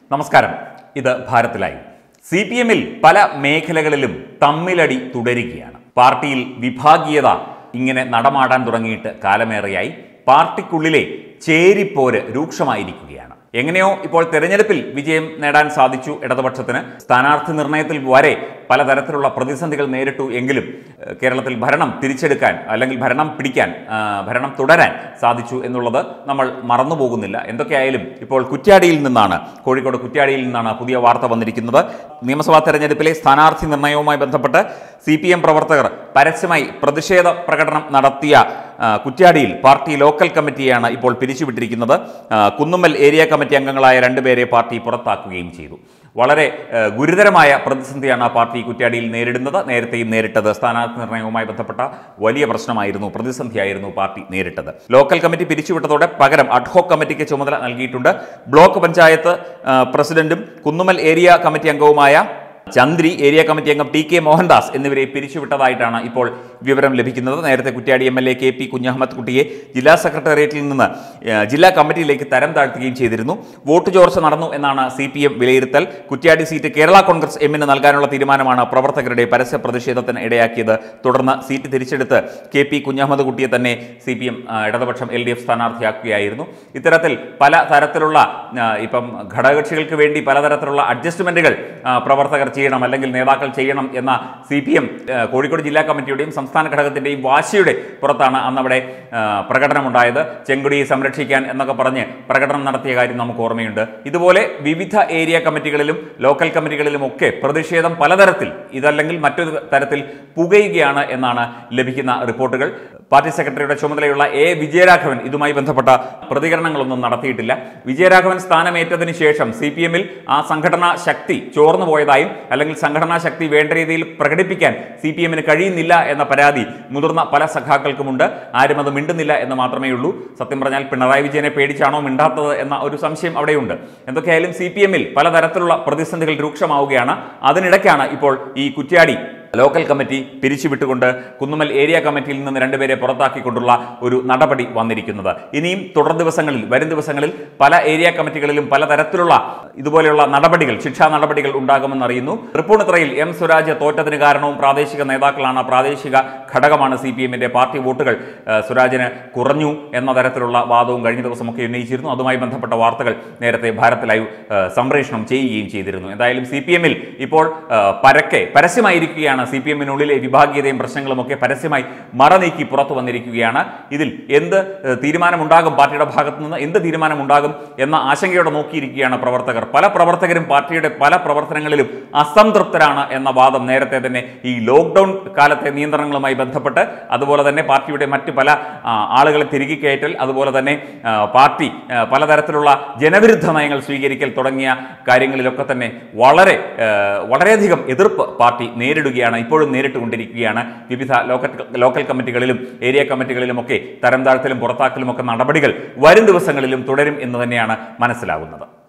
നമസ്കാരം ഇത് Bharat live C P എമ്മിൽ പല മേഖലകളിലും തമ്മിലടി തുടരുകയാണ് പാർട്ടിയിൽ വിഭാഗീയത ഇങ്ങനെ നടമാടാൻ തുടങ്ങിയിട്ട് കാലമേറെയായി പാർട്ടിക്കുള്ളിലെ ചേരിപ്പോര് രൂക്ഷമായിരിക്കുകയാണ് എങ്ങനെയോ ഇപ്പോൾ തെരഞ്ഞെടുപ്പിൽ വിജയം നേടാൻ സാധിച്ചു ഇടതുപക്ഷത്തിന് സ്ഥാനാർത്ഥി നിർണയത്തിൽ വരെ പലതരത്തിലുള്ള പ്രതിസന്ധികൾ നേരിട്ടു എങ്കിലും ഏഹ്, കേരളത്തിൽ ഭരണം തിരിച്ചെടുക്കാൻ അല്ലെങ്കിൽ ഭരണം പിടിക്കാൻ ആ, ഭരണം തുടരാൻ സാധിച്ചു എന്നുള്ളത് നമ്മൾ മറന്നുപോകുന്നില്ല എന്തൊക്കെയായാലും ഇപ്പോൾ കുറ്റ്യാടിയിൽ നിന്നാണ് കോഴിക്കോട് കുറ്റ്യാടിയിൽ നിന്നാണ് പുതിയ വാർത്ത വന്നിരിക്കുന്നത് നിയമസഭാ തെരഞ്ഞെടുപ്പിലെ സ്ഥാനാർത്ഥി നിർണയവുമായി ബന്ധപ്പെട്ട് സി പി എം പ്രവർത്തകർ പരസ്യമായി പ്രതിഷേധ പ്രകടനം നടത്തിയ ആ, കുറ്റ്യാടിയിൽ പാർട്ടി ലോക്കൽ കമ്മിറ്റിയാണ് ഇപ്പോൾ പിരിച്ചുവിട്ടിരിക്കുന്നത് ആ, കുന്നുമ്മൽ ഏരിയ കമ്മിറ്റി അംഗങ്ങളായ രണ്ടുപേരെ പാർട്ടി പുറത്താക്കുകയും ചെയ്തു വളരെ ആ, ഗുരുതരമായ പ്രതിസന്ധിയാണ് ആ പാർട്ടി കുറ്റ്യാടിയിൽ നേരിടുന്നത് നേരത്തെയും നേരിട്ടത് സ്ഥാനാർത്ഥി നിർണയവുമായി ബന്ധപ്പെട്ട വലിയ പ്രശ്നമായിരുന്നു പ്രതിസന്ധിയായിരുന്നു പാർട്ടി നേരിട്ടത് ലോക്കൽ കമ്മിറ്റി പിരിച്ചുവിട്ടതോടെ പകരം അഡ്ഹോക് കമ്മിറ്റിക്ക് ചുമതല നൽകിയിട്ടുണ്ട് ബ്ലോക്ക് പഞ്ചായത്ത് ആ, പ്രസിഡന്റും കുന്നുമ്മൽ ഏരിയ കമ്മിറ്റി അംഗവുമായ ചന്ദ്രി ഏരിയ കമ്മിറ്റി അംഗം ടി കെ മോഹൻദാസ് എന്നിവരെ പിരിച്ചുവിട്ടതായിട്ടാണ് ഇപ്പോൾ വിവരം ലഭിക്കുന്നത് നേരത്തെ Kuttiadi M L A K P Kunhammad കുട്ടിയെ ജില്ലാ സെക്രട്ടേറിയറ്റിൽ നിന്ന് ഏഹ്, ജില്ലാ കമ്മിറ്റിയിലേക്ക് തരം താഴ്ത്തുകയും ചെയ്തിരുന്നു വോട്ട് ചോർച്ച നടന്നു എന്നാണ് സി പി എം വിലയിരുത്തൽ കുറ്റ്യാടി സീറ്റ് കേരള കോൺഗ്രസ് എമ്മിന് നൽകാനുള്ള തീരുമാനമാണ് പ്രവർത്തകരുടെ പരസ്യ പ്രതിഷേധത്തിന് ഇടയാക്കിയത് തുടർന്ന് സീറ്റ് തിരിച്ചെടുത്ത് കെ പി കുഞ്ഞഹമ്മദ് കുട്ടിയെ തന്നെ സി പി എം ഇടതുപക്ഷം എൽ ഡി എഫ് സ്ഥാനാർത്ഥിയാക്കുകയായിരുന്നു ഇത്തരത്തിൽ പല തരത്തിലുള്ള ആ, ഇപ്പം ഘടകകക്ഷികൾക്ക് വേണ്ടി പലതരത്തിലുള്ള അഡ്ജസ്റ്റ്മെന്റുകൾ ആ, പ്രവർത്തകർ ചെയ്യണം അല്ലെങ്കിൽ നേതാക്കൾ ചെയ്യണം എന്ന സി പി എം കോഴിക്കോട് ജില്ലാ കമ്മിറ്റിയുടെയും സംസ്ഥാന ഘടകത്തിന്റെയും വാശിയുടെ പുറത്താണ് അന്നവിടെ ആ, പ്രകടനമുണ്ടായത് ചെങ്കുടി സംരക്ഷിക്കാൻ എന്നൊക്കെ പറഞ്ഞ് പ്രകടനം നടത്തിയ കാര്യം നമുക്ക് ഓർമ്മയുണ്ട് ഇതുപോലെ വിവിധ ഏരിയ കമ്മിറ്റികളിലും ലോക്കൽ കമ്മിറ്റികളിലും ഒക്കെ പ്രതിഷേധം പലതരത്തിൽ ഇതല്ലെങ്കിൽ മറ്റൊരു തരത്തിൽ പുകയുകയാണ് എന്നാണ് ലഭിക്കുന്ന റിപ്പോർട്ടുകൾ പാർട്ടി സെക്രട്ടറിയുടെ ചുമതലയുള്ള എ വിജയരാഘവൻ ഇതുമായി ബന്ധപ്പെട്ട പ്രതികരണങ്ങളൊന്നും നടത്തിയിട്ടില്ല വിജയരാഘവൻ സ്ഥാനമേറ്റതിന് ശേഷം സി പി എമ്മിൽ ആ സംഘടനാ ശക്തി ചോർന്നു പോയതായും അല്ലെങ്കിൽ സംഘടനാ ശക്തി വേണ്ട രീതിയിൽ പ്രകടിപ്പിക്കാൻ സി പി എമ്മിന് കഴിയുന്നില്ല എന്ന പരാതി മുതിർന്ന പല സഖാക്കൾക്കുമുണ്ട് ആരും അത് മിണ്ടുന്നില്ല എന്ന് മാത്രമേ ഉള്ളൂ സത്യം പറഞ്ഞാൽ പിണറായി വിജയനെ പേടിച്ചാണോ മിണ്ടാത്തത് എന്ന ഒരു സംശയം അവിടെയുണ്ട് എന്തൊക്കെയായാലും സി പി എമ്മിൽ പലതരത്തിലുള്ള പ്രതിസന്ധികൾ രൂക്ഷമാവുകയാണ് അതിനിടയ്ക്കാണ് ഇപ്പോൾ ഈ കുറ്റ്യാടി ലോക്കൽ കമ്മിറ്റി പിരിച്ചുവിട്ടുകൊണ്ട് കുന്നുമ്മൽ ഏരിയ കമ്മിറ്റിയിൽ നിന്ന് രണ്ടുപേരെ പുറത്താക്കിക്കൊണ്ടുള്ള ഒരു നടപടി വന്നിരിക്കുന്നത് ഇനിയും തുടർ ദിവസങ്ങളിൽ വരും ദിവസങ്ങളിൽ പല ഏരിയ കമ്മിറ്റികളിലും പലതരത്തിലുള്ള ഇതുപോലെയുള്ള നടപടികൾ ശിക്ഷാ നടപടികൾ ഉണ്ടാകുമെന്നറിയുന്നു തൃപ്പൂണിത്തുറയിൽ എം സ്വരാജ് തോറ്റതിന് കാരണവും പ്രാദേശിക നേതാക്കളാണ് പ്രാദേശിക ഘടകമാണ് സി പി എമ്മിന്റെ പാർട്ടി വോട്ടുകൾ ആ, സ്വരാജിന് കുറഞ്ഞു എന്ന തരത്തിലുള്ള വാദവും കഴിഞ്ഞ ദിവസമൊക്കെ ഉന്നയിച്ചിരുന്നു അതുമായി ബന്ധപ്പെട്ട വാർത്തകൾ നേരത്തെ ഭാരത് ലൈവ് ആ, സംപ്രേഷണം ചെയ്യുകയും ചെയ്തിരുന്നു എന്തായാലും സി പി എമ്മിൽ ഇപ്പോൾ ആ, പരക്കെ പരസ്യമായിരിക്കുകയാണ് സി പി എമ്മിനുള്ളിലെ വിഭാഗീയതയും പ്രശ്നങ്ങളും ഒക്കെ പരസ്യമായി മറനീക്കി പുറത്തു വന്നിരിക്കുകയാണ് ഇതിൽ എന്ത് ഏഹ്, തീരുമാനമുണ്ടാകും പാർട്ടിയുടെ ഭാഗത്തു നിന്ന് എന്ത് തീരുമാനമുണ്ടാകും എന്ന ആശങ്കയോടെ നോക്കിയിരിക്കുകയാണ് പ്രവർത്തകർ പല പ്രവർത്തകരും പാർട്ടിയുടെ പല പ്രവർത്തനങ്ങളിലും അസംതൃപ്തരാണ് എന്ന വാദം നേരത്തെ തന്നെ ഈ ലോക്ക്ഡൌൺ കാലത്തെ നിയന്ത്രണങ്ങളുമായി ബന്ധപ്പെട്ട് അതുപോലെ തന്നെ പാർട്ടിയുടെ മറ്റ് പല ആ, ആളുകളെ തിരികെ കയറ്റൽ അതുപോലെ തന്നെ ആ, പാർട്ടി ആ, പലതരത്തിലുള്ള ജനവിരുദ്ധ നയങ്ങൾ സ്വീകരിക്കൽ തുടങ്ങിയ കാര്യങ്ങളിലൊക്കെ തന്നെ വളരെ ആ, വളരെയധികം എതിർപ്പ് പാർട്ടി നേരിടുകയാണ് ഇപ്പോഴും നേരിട്ടുകൊണ്ടിരിക്കുകയാണ് വിവിധ ലോക്കൽ ലോക്കൽ കമ്മിറ്റികളിലും ഏരിയ കമ്മിറ്റികളിലും ഒക്കെ തരം താഴ്ത്തലും പുറത്താക്കലും ഒക്കെ നടപടികൾ വരും ദിവസങ്ങളിലും തുടരും എന്ന് തന്നെയാണ് മനസ്സിലാകുന്നത്